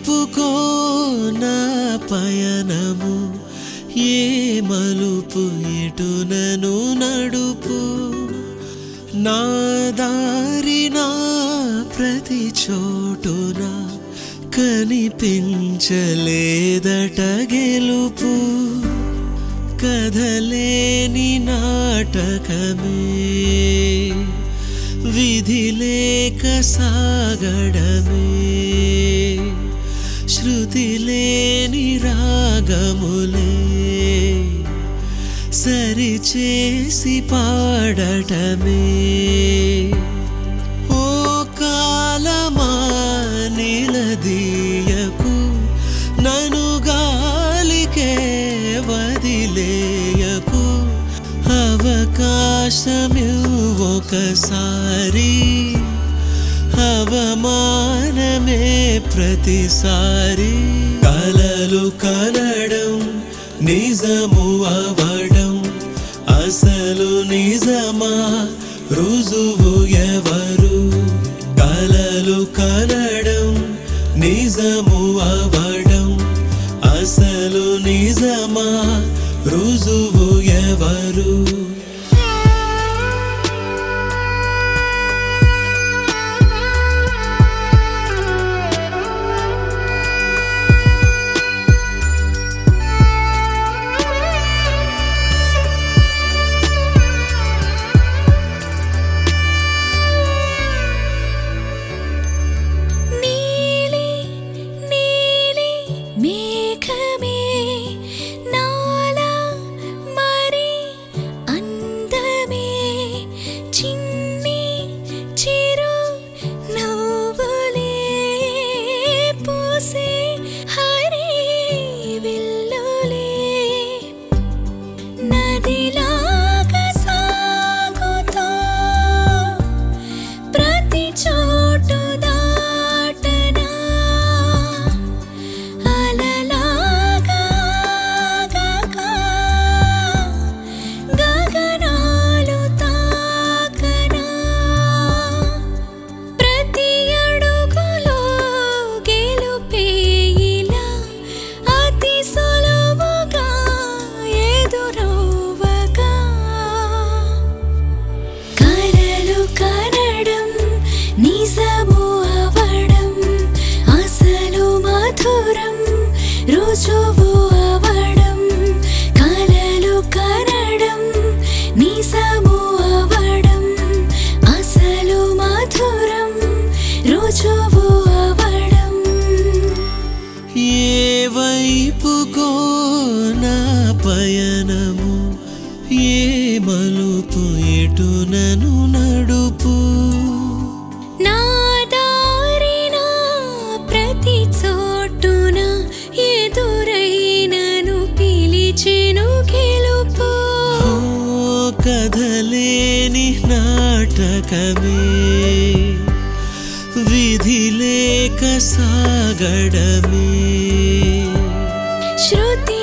వైపుకో నా పయనము ఏ మలుపు ఎటునను నడుపు నా దారి నా ప్రతి చోటున కనిపించలేదట గెలుపు కథలేని నాటకమే విధి లేక సాగడమే శృతి లేని రాగములే సరిచేసి పాడటమే ఓ కాలమా నిలదీయకు నను గాలికే వదిలేయకు అవకాశమివ్వొకసారి అవమానమే ప్రతిసారి కలలు కనడం నిజము అవడం అసలు నిజమా రుజువు ఎవరు కలలు కనడం నిజము అవడం అసలు నిజమా రుజువు ఎవరు నీలి నీలి మేఘమే నాలా మరి అందమే చిన్ని చిరు నవ్వులే పూసే హరి విల్లులే నదిలాగా సాగుతో ప్రతి చోటు దాటనా అలలాగా ఆగగా గగనాలు తాకనా ప్రతి అడుగులో గెలుపే ఇలా అతి సులువుగా ఎదురవ్వగా కలలు కనడం నిజము అవడం అసలు మధురం రుజువు అవడం కలలు కనడం నిజము అవడం అసలు మధురం రుజువు అవడం ఏ వైపుకో నా పయనము ఏ మలుపు ఎటునను నడుపు నా దారిన ప్రతి చోటున ఎదురైనను పిలిచెను గెలుపు ఓ కథలేని నాటకమే విధి లేక సాగడమే శృతి